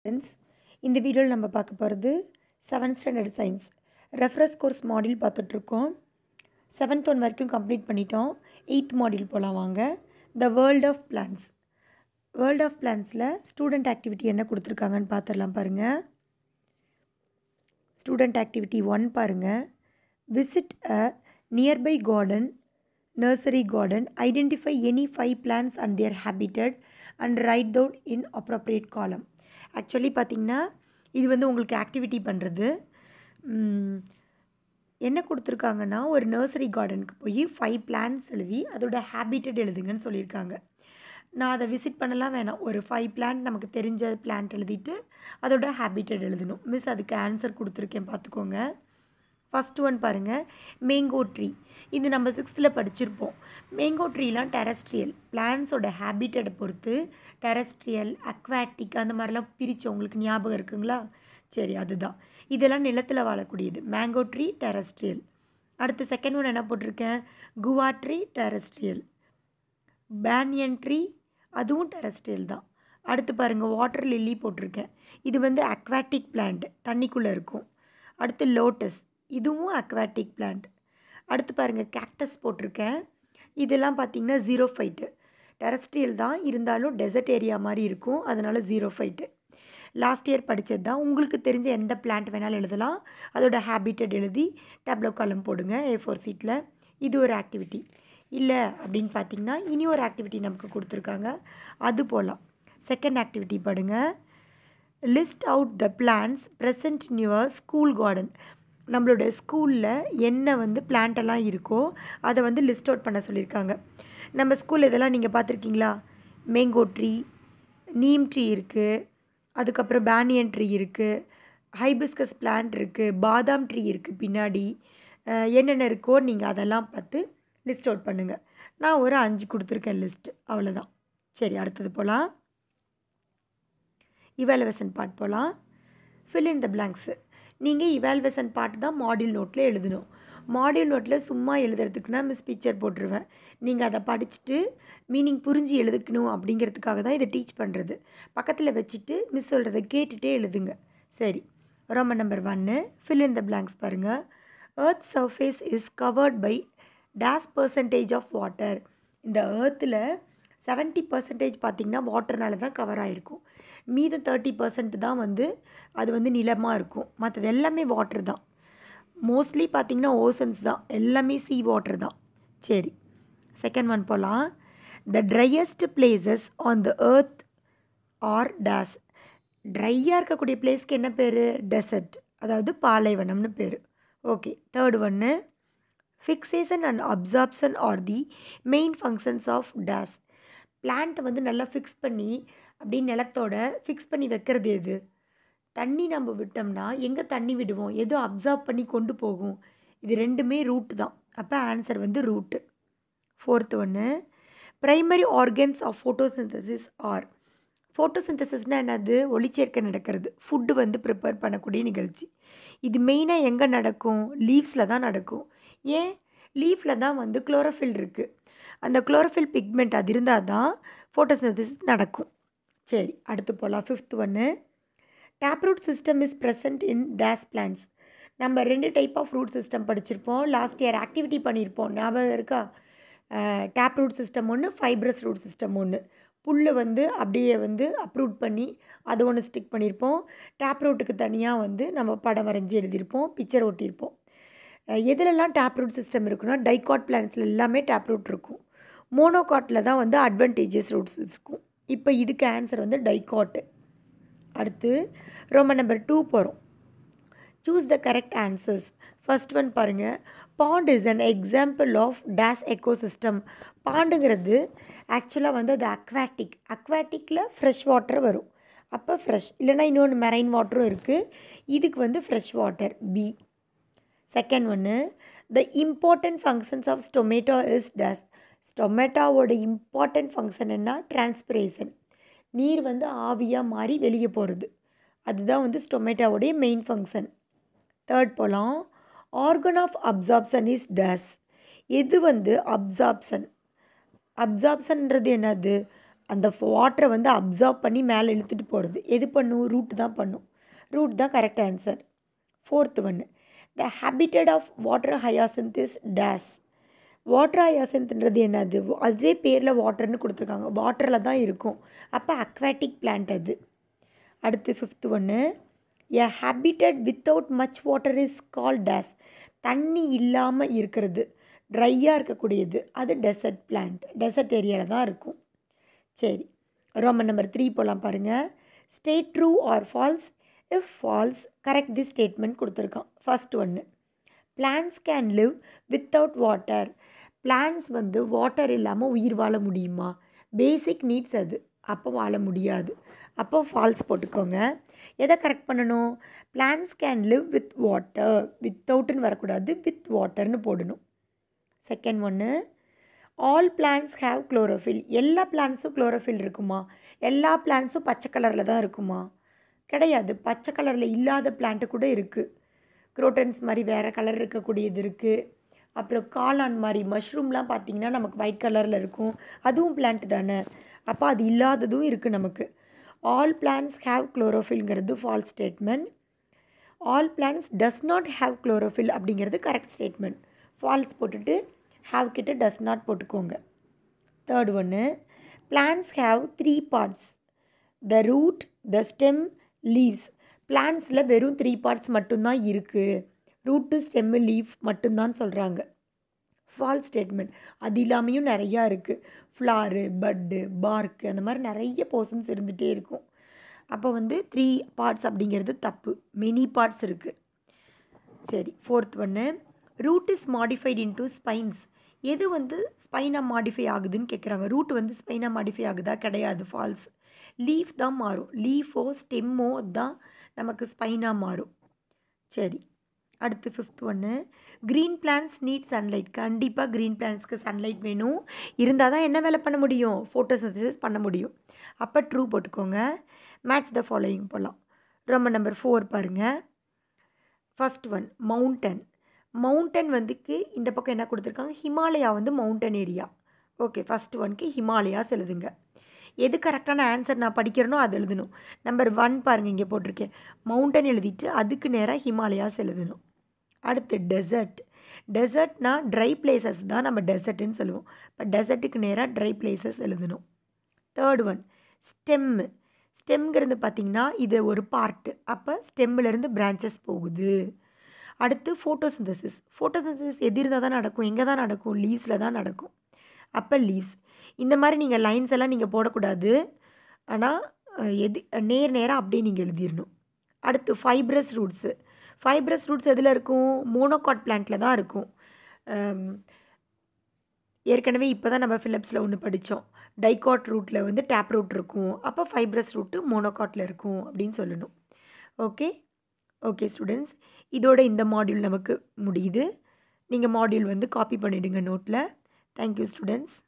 friends இந்த வீடியோவில் நம்ம பார்க்க போகிறது seventh standard science refresher course module பார்த்துட்ருக்கோம் செவன்த் ஒன் வரைக்கும் கம்ப்ளீட் பண்ணிட்டோம் எயித் மாடியூல் போகலாம் வாங்க the world of plants world of பிளான்ஸில் ஸ்டூடெண்ட் ஆக்டிவிட்டி என்ன கொடுத்துருக்காங்கன்னு பார்த்துடலாம் பாருங்கள் ஸ்டூடெண்ட் ஆக்டிவிட்டி ஒன் பாருங்கள் visit a nearby garden nursery garden identify any five plants and their habitat and write down in appropriate column actually பார்த்திங்கன்னா இது வந்து உங்களுக்கு ஆக்டிவிட்டி பண்ணுறது என்ன கொடுத்துருக்காங்கன்னா ஒரு நர்சரி கார்டனுக்கு போய் ஃபைவ் பிளான்ஸ் எழுதி அதோட ஹேபிட்டட் எழுதுங்கன்னு சொல்லியிருக்காங்க நான் அதை விசிட் பண்ணலாம் வேணாம் ஒரு ஃபைவ் பிளான்ட் நமக்கு தெரிஞ்ச பிளான்ட் எழுதிட்டு அதோட ஹேபிட்டட் எழுதணும் மிஸ் அதுக்கு ஆன்சர் கொடுத்துருக்கேன் பார்த்துக்கோங்க ஃபஸ்ட் ஒன் பாருங்கள் மேங்கோ ட்ரீ இது நம்ம சிக்ஸ்த்தில் படிச்சிருப்போம் மேங்கோ ட்ரீலாம் டெரஸ்ட்ரியல் பிளான்ஸோட ஹேபிட்டடை பொறுத்து டெரஸ்ட்ரியல் அக்வாட்டிக் அந்த மாதிரிலாம் பிரித்து உங்களுக்கு ஞாபகம் இருக்குங்களா சரி அதுதான் இதெல்லாம் நிலத்தில் வாழக்கூடியது மேங்கோ ட்ரீ டெரஸ்ட்ரியல் அடுத்து செகண்ட் ஒன் என்ன போட்டிருக்கேன் guava tree terrestrial banyan tree அதுவும் டெரஸ்ட்ரியல் தான் அடுத்து பாருங்கள் வாட்டர் லில்லி போட்டிருக்கேன் இது வந்து அக்வாட்டிக் பிளான்ட் தண்ணிக்குள்ளே இருக்கும் அடுத்து லோட்டஸ் இதுவும் அக்வாட்டிக் பிளான்ட் அடுத்து பாருங்கள் கேக்டஸ் போட்டிருக்கேன் இதெல்லாம் பார்த்திங்கன்னா ஜீரோ ஃபைட்டு டெரஸ்ட்ரியல் தான் இருந்தாலும் டெசர்ட் ஏரியா மாதிரி இருக்கும் அதனால் ஜீரோ ஃபைட்டு லாஸ்ட் இயர் படித்தது தான் உங்களுக்கு தெரிஞ்ச எந்த பிளான்ட் வேணாலும் எழுதலாம் அதோட ஹேபிட்டட் எழுதி டேப்லோ காலம் போடுங்க ஏ ஃபோர் சீட்டில் இது ஒரு ஆக்டிவிட்டி இல்லை அப்படின்னு பார்த்தீங்கன்னா இனி ஒரு ஆக்டிவிட்டி நமக்கு கொடுத்துருக்காங்க அது போகலாம் செகண்ட் ஆக்டிவிட்டி படுங்க list out the plants present in your school garden நம்மளோட ஸ்கூலில் என்ன வந்து பிளான்ட்டெல்லாம் இருக்கோ அதை வந்து லிஸ்ட் அவுட் பண்ண சொல்லியிருக்காங்க நம்ம ஸ்கூல் இதெல்லாம் நீங்கள் பார்த்துருக்கீங்களா மேங்கோ ட்ரீ நீம் ட்ரீ இருக்குது அதுக்கப்புறம் பேனியன் ட்ரீ இருக்குது ஹைபிஸ்கஸ் பிளான்ட் இருக்குது பாதாம் ட்ரீ இருக்குது பின்னாடி என்னென்ன இருக்கோ நீங்கள் அதெல்லாம் பார்த்து லிஸ்ட் அவுட் பண்ணுங்கள் நான் ஒரு அஞ்சு கொடுத்துருக்கேன் லிஸ்ட்டு அவ்வளோதான் சரி அடுத்தது போகலாம் இவாலுவேஷன் பார்ட் போகலாம் ஃபில் இன் த பிளாங்க்ஸு நீங்கள் இவால்வேஷன் பார்ட் தான் மாடியூல் நோட்டில் எழுதணும் மாடியூல் நோட்டில் சும்மா எழுதுறதுக்குன்னா மிஸ் பிக்சர் போட்டுருவேன் நீங்கள் அதை படிச்சுட்டு மீனிங் புரிஞ்சு எழுதுக்கணும் அப்படிங்கிறதுக்காக தான் இதை டீச் பண்ணுறது பக்கத்தில் வச்சுட்டு மிஸ் சொல்கிறத கேட்டுகிட்டே எழுதுங்க சரி ரொம்ப நம்பர் ஒன்று ஃபில் இன் த பிளாங்க்ஸ் பாருங்கள் earth surface is covered by these percentage of water இந்த ஏர்த்தில் செவன்ட்டி பர்சன்டேஜ் பார்த்திங்கன்னா வாட்டர்னால தான் கவர் ஆகிருக்கும் மீதம் தேர்ட்டி பர்சன்ட் தான் வந்து அது வந்து நிலமாக இருக்கும் மற்றது எல்லாமே வாட்டர் தான் மோஸ்ட்லி பார்த்திங்கன்னா ஓசன்ஸ் தான் எல்லாமே சீ வாட்டர் தான் சரி செகண்ட் ஒன் போகலாம் the driest places on the earth are these ட்ரையாக இருக்கக்கூடிய பிளேஸ்க்கு என்ன பேர் டெசர்ட் அதாவது பாலைவனம்னு பேர் ஓகே தேர்ட் ஒன்று fixation and absorption are the main functions of these பிளான்ட்டை வந்து நல்லா ஃபிக்ஸ் பண்ணி அப்படியே நிலத்தோட ஃபிக்ஸ் பண்ணி வைக்கிறது எது தண்ணி நம்ம விட்டோம்னா எங்கே தண்ணி விடுவோம் எது அப்சார்ப் பண்ணி கொண்டு போகும் இது ரெண்டுமே ரூட்டு தான் அப்போ ஆன்சர் வந்து ரூட்டு ஃபோர்த் ஒன்று primary organs of photosynthesis are ஃபோட்டோசிந்தசிஸ்னால் என்னது ஒளிச்சேர்க்கை நடக்கிறது ஃபுட்டு வந்து ப்ரிப்பேர் பண்ணக்கூடிய நிகழ்ச்சி இது மெயினாக எங்கே நடக்கும் லீவ்ஸில் தான் நடக்கும் ஏன் லீஃபில் தான் வந்து குளோரோஃபில் இருக்குது அந்த குளோரோஃபில் பிக்மெண்ட் அது இருந்தால் தான் ஃபோட்டோசிந்தசிஸ் நடக்கும் சரி அடுத்து போகலாம் ஃபிஃப்த் ஒன்று taproot system is present in these plants நம்ம ரெண்டு டைப் ஆஃப் ரூட் சிஸ்டம் படிச்சிருப்போம் லாஸ்ட் இயர் ஆக்டிவிட்டி பண்ணியிருப்போம் ஞாபகம் இருக்கா டேப் ரூட் சிஸ்டம் ஒன்று ஃபைப்ரஸ் ரூட் சிஸ்டம் ஒன்று புல்லை வந்து அப்படியே வந்து அப்ரூட் பண்ணி அதை ஒன்று ஸ்டிக் பண்ணியிருப்போம் டேப் ரூட்டுக்கு தனியாக வந்து நம்ம படம் வரைஞ்சி எழுதியிருப்போம் பிக்சர் ஒட்டியிருப்போம் எதுலெல்லாம் டேப் ரூட் சிஸ்டம் இருக்குன்னா டைகாட் பிளான்ஸில் எல்லாமே டேப் ரூட் இருக்கும் மோனோகாட்டில் தான் வந்து அட்வான்டேஜஸ் ரூட்ஸ் இருக்கும் இப்போ இதுக்கு ஆன்சர் வந்து டைகாட்டு அடுத்து ரொம்ப நம்பர் டூ போகிறோம் choose the correct answers first one பாருங்கள் pond is an example of these ecosystem பாண்டுங்கிறது ஆக்சுவலாக வந்து அது அக்வாட்டிக் அக்வாட்டிக்கில் ஃப்ரெஷ் வாட்டர் வரும் அப்போ ஃப்ரெஷ் இல்லைனா இன்னொன்று மெரைன் வாட்டரும் இருக்குது இதுக்கு வந்து ஃப்ரெஷ் வாட்டர் பி செகண்ட் ஒன்று the important functions of stomata is dash ஸ்டொமேட்டோவோட இம்பார்ட்டண்ட் ஃபங்க்ஷன் என்ன டிரான்ஸ்பிரேஷன் நீர் வந்து ஆவியாக மாறி வெளியே போகிறது அதுதான் வந்து ஸ்டொமேட்டோவோடைய மெயின் ஃபங்க்ஷன் தேர்ட் போகலாம் organ of absorption is dash எது வந்து அப்சார்ப்ஷன் அப்சார்ப்ஷன்ன்றது என்னது அந்த வாட்டரை வந்து அப்சார்ப் பண்ணி மேலே இழுத்துட்டு போகிறது எது பண்ணும் ரூட் தான் பண்ணும் ரூட் தான் கரெக்ட் ஆன்சர் ஃபோர்த்து ஒன்று the habitat of water hyacinth is dash water ஹயாசன்த்ன்றது என்னது அதுவே பேரில் வாட்டர்னு கொடுத்துருக்காங்க வாட்டரில் தான் இருக்கும் அப்போ அக்வாட்டிக் பிளான்ட் அது அடுத்து ஃபிஃப்த் ஒன்று a habitat without much water is called dash தண்ணி இல்லாமல் இருக்கிறது ட்ரையாக இருக்கக்கூடியது அது டெசர்ட் பிளான்ட் டெசர்ட் ஏரியாவில் தான் இருக்கும் சரி ரோமன் நம்பர் த்ரீ போகலாம் பாருங்கள் state true or false if false correct the statement கொடுத்துருக்கான் ஃபர்ஸ்ட் ஒன்று plants can live without water plants வந்து வாட்டர் இல்லாமல் உயிர் வாழ முடியுமா பேசிக் நீட்ஸ் அது அப்போ வாழ முடியாது அப்போ ஃபால்ஸ் போட்டுக்கோங்க எதை கரெக்ட் பண்ணணும் plants can live with water வித்தவுட்னு வரக்கூடாது வித் வாட்டர்னு போடணும் செகண்ட் ஒன்று ஆல் பிளான்ஸ் ஹாவ் குளோரோஃபில் எல்லா பிளான்ஸும் குளோரோஃபில் இருக்குமா எல்லா பிளான்ஸும் பச்சை கலரில் தான் இருக்குமா கிடையாது பச்சை கலரில் இல்லாத பிளான்ட்டு கூட இருக்குது குரோட்டன்ஸ் மாதிரி வேறு கலர் இருக்கக்கூடியது இருக்குது அப்புறம் காளான் மாதிரி மஷ்ரூம்லாம் பார்த்திங்கன்னா நமக்கு ஒயிட் கலரில் இருக்கும் அதுவும் பிளான்ட் தானே அப்போ அது இல்லாததும் இருக்குது நமக்கு ஆல் பிளான்ஸ் ஹாவ் குளோரோஃபில்ங்கிறது false statement all plants does not have chlorophyll அப்படிங்கிறது கரெக்ட் ஸ்டேட்மெண்ட் ஃபால்ஸ் போட்டுட்டு ஹாவ் கிட்ட டஸ் நாட் போட்டுக்கோங்க தேர்ட் ஒன்று plants have three parts the root the stem leaves பிளான்ஸில் வெறும் த்ரீ பார்ட்ஸ் மட்டும்தான் இருக்குது ரூட்டு ஸ்டெம்மு லீஃப் மட்டும்தான் சொல்கிறாங்க ஃபால் ஸ்டேட்மெண்ட் அது இல்லாமையும் நிறையா இருக்குது ஃப்ளாரு பட்டு பார்க்கு அந்த மாதிரி நிறைய போர்ஷன்ஸ் இருந்துகிட்டே இருக்கும் அப்போ வந்து த்ரீ பார்ட்ஸ் அப்படிங்கிறது தப்பு மெனி பார்ட்ஸ் இருக்குது சரி ஃபோர்த் ஒன்று root is modified into spines எது வந்து ஸ்பைனாக மாடிஃபை ஆகுதுன்னு கேட்குறாங்க ரூட் வந்து ஸ்பைனாக மாடிஃபை ஆகுதா கிடையாது ஃபால்ஸ் லீஃப் தான் மாறும் லீஃபோ ஸ்டெம்மோ தான் நமக்கு ஸ்பைனாக மாறும் சரி அடுத்து ஃபிஃப்த் ஒன்று க்ரீன் பிளான்ஸ் நீட் சன்லைட் கண்டிப்பாக க்ரீன் பிளான்ஸ்க்கு சன்லைட் வேணும் இருந்தால் தான் என்ன வேலை பண்ண முடியும் ஃபோட்டோசிந்தசிஸ் பண்ண முடியும் அப்போ ட்ரூ போட்டுக்கோங்க மேட்ச் த ஃபாலோயிங் போகலாம் ரொம்ப நம்பர் ஃபோர் பாருங்கள் ஃபஸ்ட் ஒன் மவுண்டன் மவுண்டன் வந்துக்கு இந்த பக்கம் என்ன கொடுத்துருக்காங்க ஹிமாலயா வந்து மவுண்டன் ஏரியா ஓகே ஃபஸ்ட் ஒன்க்கு ஹிமாலயாஸ் எழுதுங்க எது கரெக்டான ஆன்சர் நான் படிக்கிறேனோ அது எழுதணும் நம்பர் ஒன் பாருங்கள் இங்கே போட்டிருக்கேன் மவுண்டன் எழுதிட்டு அதுக்கு நேராக ஹிமாலயாஸ் எழுதணும் அடுத்து டெசர்ட் டெசர்ட்னா ட்ரை பிளேசஸ் தான் நம்ம டெசர்ட்டுன்னு சொல்லுவோம் இப்போ டெசர்ட்டுக்கு நேராக ட்ரை பிளேசஸ் எழுதணும் தேர்ட் ஒன் ஸ்டெம்மு ஸ்டெம்ங்கிறது பார்த்திங்கன்னா இது ஒரு பார்ட்டு அப்போ ஸ்டெம்மிலேருந்து பிரான்ச்சஸ் போகுது அடுத்து ஃபோட்டோசிந்தசிஸ் ஃபோட்டோசிந்தசிஸ் எது இருந்தால் தான் நடக்கும் எங்கே தான் நடக்கும் லீவ்ஸில் தான் நடக்கும் அப்போ லீவ்ஸ் இந்த மாதிரி நீங்கள் லைன்ஸ் எல்லாம் நீங்கள் போடக்கூடாது ஆனால் எது நேர் நேராக அப்படியே நீங்கள் எழுதிடணும் அடுத்து ஃபைப்ரஸ் ரூட்ஸு ஃபைப்ரஸ் ரூட்ஸ் எதில் இருக்கும் மோனோகாட் பிளான்ட்டில் தான் இருக்கும் ஏற்கனவே இப்போ தான் நம்ம ஃபிலிப்ஸில் ஒன்று படித்தோம் டைகாட் ரூட்டில் வந்து டேப் ரூட் இருக்கும் அப்போ ஃபைப்ரஸ் ரூட்டு மோனோகாட்டில் இருக்கும் அப்படின்னு சொல்லணும் ஓகே ஓகே ஸ்டூடெண்ட்ஸ் இதோட இந்த மாடியூல் நமக்கு முடியுது நீங்கள் மாடியூல் வந்து காப்பி பண்ணிவிடுங்க நோட்டில் தேங்க்யூ ஸ்டூடெண்ட்ஸ்